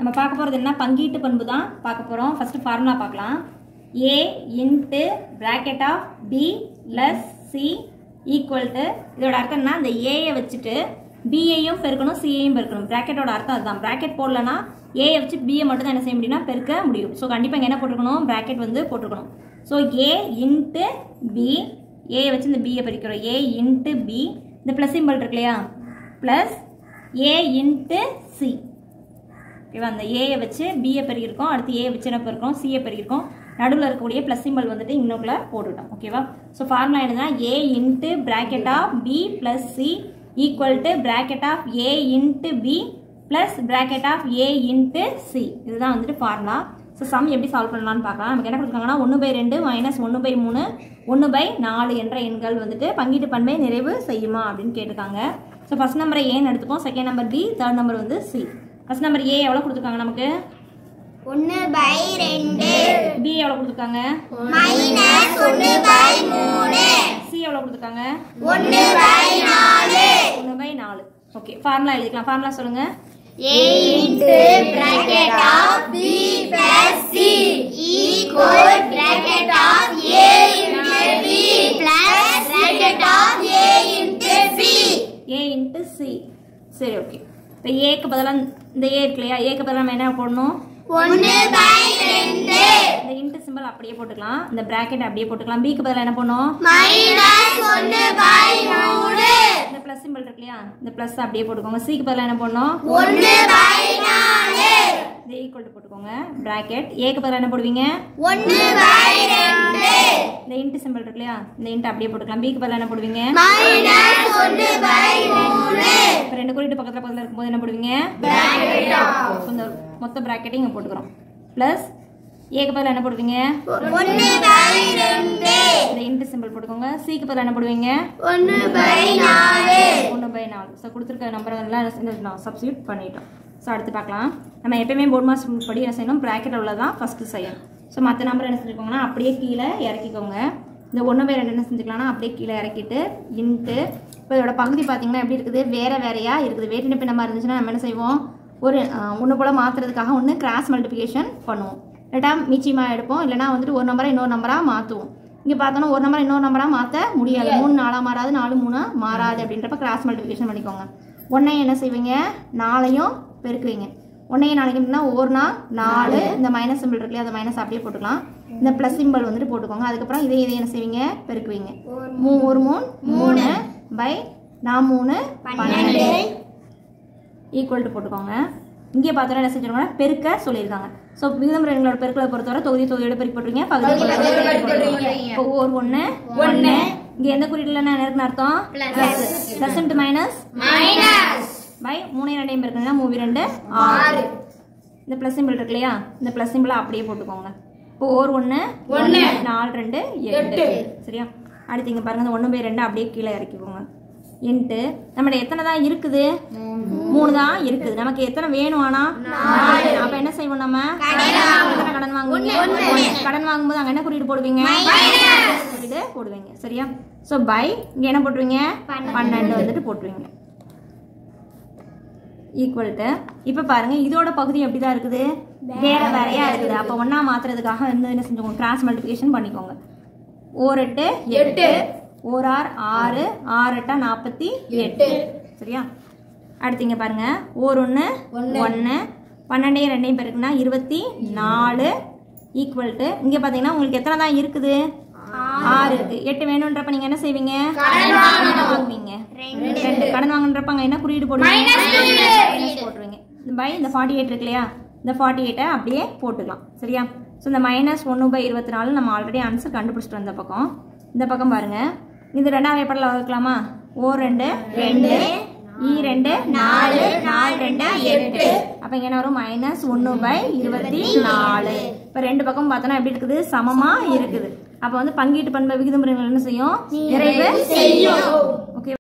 நம்ம பார்க்க போகிறது என்ன பங்கீட்டு பண்பு தான் பார்க்க போகிறோம் ஃபஸ்ட்டு ஃபார்முலா பார்க்கலாம் A into bracket of B plus C equal to இதோட அர்த்தம் என்ன இந்த ஏயை வச்சுட்டு பியையும் பெருக்கணும் சியையும் பெருக்கணும் ப்ராக்கெட்டோட அர்த்தம் அதுதான் ப்ராக்கெட் போடலன்னா ஏயை வச்சு பியை மட்டும் தான் என்ன செய்ய முடியும்னா பெருக்க முடியும் ஸோ கண்டிப்பாக இங்கே என்ன போட்டிருக்கணும் ப்ராக்கெட் வந்து போட்டிருக்கணும் ஸோ ஏ இன்ட்டு பி ஏயை வச்சு இந்த பியை பெருக்கிறோம் ஏ இன்ட்டு பி இந்த ப்ளஸ் சிம்பிள் இருக்கு இல்லையா ப்ளஸ் ஏ இன்ட்டு சி ஓகேவா அந்த ஏயை வச்சு பியை பெருகிருக்கோம் அடுத்து ஏ வச்சு என்ன பெருக்கிறோம் சியை பெருகிருக்கோம் நடுவில் இருக்கக்கூடிய ப்ளஸ் சிம்பிள் வந்துட்டு இன்னொக்குள்ள போட்டுட்டோம் ஓகேவா ஸோ ஃபார்முலா என்னதுன்னா A into bracket of B plus C equal to bracket of A into B plus bracket of A into C இதுதான் வந்துட்டு ஃபார்முலா ஸோ சம் எப்படி சால்வ் பண்ணலாம்னு பார்க்கலாம் நமக்கு என்ன கொடுத்துருக்காங்கன்னா ஒன்று பை ரெண்டு மைனஸ் ஒன்று பை மூணு ஒன்று பை நாலு என்ற எண்கள் வந்துட்டு பங்கீட்டு பண்பை நிறைவு செய்யுமா அப்படின்னு கேட்டிருக்காங்க ஸோ ஃபர்ஸ்ட் நம்பரை ஏன்னு எடுத்துப்போம் second number B third number வந்து சி ஃபர்ஸ்ட் நம்பர் ஏ எவ்வளோ கொடுத்துருக்காங்க நமக்கு ஒன்னு பை ரெண்டு பி எவ்வளோ கொடுத்துருக்காங்க மைனஸ் ஒன்னு பை மூணு சி எவ்வளோ கொடுத்துருக்காங்க ஒன்னு பை நாலு ஒன்று பை நாலு ஓகே ஃபார்முலா எழுதிக்கலாம் ஃபார்முலா சொல்லுங்க a into bracket of b plus c equal bracket of a into b plus bracket of a into c A into C சரி ஓகே இப்போ ஏக்கு பதிலாக இந்த ஏ இருக்கு இல்லையா ஏக்கு பதிலாக நம்ம என்ன போடணும் ஒன்னு பை ரெண்டு இந்த இன்ட்டு சிம்பிள் அப்படியே போட்டுக்கலாம் இந்த பிராக்கெட் அப்படியே போட்டுக்கலாம் பிக்கு பதிலாக என்ன பண்ணணும் மைனஸ் ஒன்னு பை மூணு இந்த ப்ளஸ் சிம்பிள் இருக்கு இல்லையா இந்த ப்ளஸ் அப்படியே போட்டுக்கோங்க சிக்கு பதிலாக என்ன பண்ணணும் ஒன்னு பை நாலு இந்த ஈக்குவல் டு போட்டுக்கோங்க பிராக்கெட் ஏக்கு பதிலாக என்ன போடுவீங்க ஒன்னு பை ரெண்டு இந்த இன்ட்டு சிம்பிள் இருக்கு இல்லையா இந்த இன்ட்டு அப்படியே போட்டுக்கலாம் பிக்கு பதிலாக என்ன போடுவீங்க மைனஸ் ஒன்னு பை மூணு இப்போ ரெண்டு குறிட்டு பக்கத்தில் பக்கத்தில் இருக்கும்போது என்ன போடுவீங்க இப்போ இந்த மொத்த பிராக்கெட்டையும் இங்கே போட்டுக்கிறோம் ப்ளஸ் ஏக்கு பதிலாக என்ன போடுவீங்க ஒன்னு பை ரெண்டு இந்த இன்ட்டு சிம்பிள் போட்டுக்கோங்க சிக்கு பதிலாக என்ன போடுவீங்க ஒன்னு பை நாலு ஒன்று பை நாலு ஸோ கொடுத்துருக்க நம்பர் எல்லாம் சப்ஸ்டியூட் பண்ணிட்டோம் ஸோ அடுத்து பார்க்கலாம் நம்ம எப்பயுமே போர்ட் மாஸ் படி என்ன செய்யணும் ப்ராக்கெட் உள்ளதான் ஃபஸ்ட்டு செய்யணும் ஸோ மற்ற நம்பர் என்ன செஞ்சுக்கோங்கன்னா அப்படியே கீழே இறக்கிக்கோங்க இந்த ஒன்று பை ரெண்டு என்ன செஞ்சுக்கலாம்னா அப்படியே கீழே இறக்கிட்டு இன்ட்டு இப்போ இதோட பகுதி பார்த்தீங்கன்னா எப்படி இருக்குது வேற வேறையா இருக்குது வேற்றின பின்னமாக இருந்துச்சுன்னா நம்ம என்ன செய்வோம் ஒரு ஒன்று போல் மாற்றுறதுக்காக ஒன்று கிராஸ் மல்டிப்ளிகேஷன் பண்ணுவோம் இல்லாட்டா மீச்சியமாக எடுப்போம் இல்லைனா வந்துட்டு ஒரு நம்பரை இன்னொரு நம்பராக மாற்றுவோம் இங்கே பார்த்தோன்னா ஒரு நம்பரை இன்னொரு நம்பராக மாற்ற முடியாது மூணு நாலாக மாறாது நாலு மூணு மாறாது அப்படின்றப்ப கிராஸ் மல்டிப்ளிகேஷன் பண்ணிக்கோங்க ஒன்றையும் என்ன செய்வீங்க நாளையும் பெருக்குவீங்க ஒன்றையும் நாளைக்கு எப்படின்னா ஒரு நாள் நாலு இந்த மைனஸ் சிம்பிள் இருக்கு இல்லையா அந்த மைனஸ் அப்படியே போட்டுக்கலாம் இந்த ப்ளஸ் சிம்பிள் வந்துட்டு போட்டுக்கோங்க அதுக்கப்புறம் இதே இதே என்ன செய்வீங்க பெருக்குவீங்க மூ ஒரு மூணு மூணு பை நான் மூணு பன்னெண்டு ஈக்குவல் டு போட்டுக்கோங்க இங்கே பார்த்தோன்னா என்ன செஞ்சிருக்காங்க பெருக்க சொல்லியிருக்காங்க ஸோ விகிதம் ரெண்டுங்களோட பெருக்களை பொறுத்தவரை தொகுதி தொகுதியோட பெருக்கி போட்டுருங்க பகுதி பகுதியோட பெருக்கி போட்டுருங்க. இப்போ ஒரு ஒன்று ஒன்று இங்கே எந்த குறியீடுல என்ன இருக்குன்னு அர்த்தம் plus plus into minus minus by மூணு ரெண்டையும் பெருக்குன்னா மூவி ரெண்டு ஆறு இந்த ப்ளஸ் சிம்பிள் இருக்கு இல்லையா இந்த ப்ளஸ் சிம்பிளை அப்படியே போட்டுக்கோங்க இப்போ ஒரு ஒன்று ஒன்று நாலு ரெண்டு எட்டு சரியா அடுத்து இங்கே பாருங்க இந்த ஒன்று பை ரெண்டு அப்படியே கீழே இறக்கிக்கோங்க இன்ட்டு நம்மகிட்ட எத்தனை தான் இருக்குது மூணு தான் இருக்குது நமக்கு எத்தனை வேணும் ஆனா நாலு அப்ப என்ன செய்வோம் நம்ம எத்தனை கடன் வாங்குவீங்க ஒண்ணு. கடன் வாங்கும்போது அங்க என்ன குறியீடு போடுவீங்க குறியீடு போடுவீங்க சரியா சோ பை இங்க என்ன போட்டுருவீங்க பன்னெண்டு வந்துட்டு போட்டுருவீங்க ஈக்குவல் டு இப்போ பாருங்க இதோட பகுதி எப்படி தான் இருக்குது வேற வேறையா இருக்குது அப்போ ஒண்ணா மாத்துறதுக்காக வந்து என்ன செஞ்சுக்கோங்க கிராஸ் மல்டிபிகேஷன் பண்ணிக்கோங்க ஓர் எட்டு எட்டு ஓர் ஆறு ஆறு ஆறு எட்டா நாற்பத்தி எட்டு சரியா அடுத்து இங்க பாருங்க ஓர் ஒன்று ஒன்று பன்னெண்டையும் ரெண்டையும் பெருக்குன்னா இருபத்தி நாலு ஈக்குவல் டு இங்க பாத்தீங்கன்னா உங்களுக்கு எத்தனை தான் இருக்குது ஆறு இருக்கு எட்டு வேணுன்றப்ப நீங்க என்ன செய்வீங்க கடன் வாங்குவீங்க ரெண்டு கடன் வாங்குன்றப்ப அங்க என்ன குறியீடு போடுவீங்க மைனஸ் போட்டுருவீங்க இந்த பை இந்த ஃபார்ட்டி எயிட் இருக்கு இல்லையா இந்த ஃபார்ட்டி எயிட்டை அப்படியே போட்டுக்கலாம் சரியா ஸோ இந்த மைனஸ் ஒன்று பை இருபத்தி நாலு நம்ம ஆல்ரெடி ஆன்சர் கண்டுபிடிச்சிட்டு வந்த பக்கம் இந்த பக்கம் பாருங்க இது ரெண்டாவது ஏப்படில் வகுக்கலாமா ஓ ரெண்டு ரெண்டு இ ரெண்டு நாலு நாலு ரெண்டு எட்டு அப்போ இங்க என்ன வரும் மைனஸ் ஒன்று பை இருபத்தி நாலு இப்போ ரெண்டு பக்கம் பார்த்தோன்னா எப்படி இருக்குது சமமா இருக்குது அப்போ வந்து பங்கீட்டு பண்பு விகிதம் என்ன செய்யும் நிறைவு செய்யும் ஓகே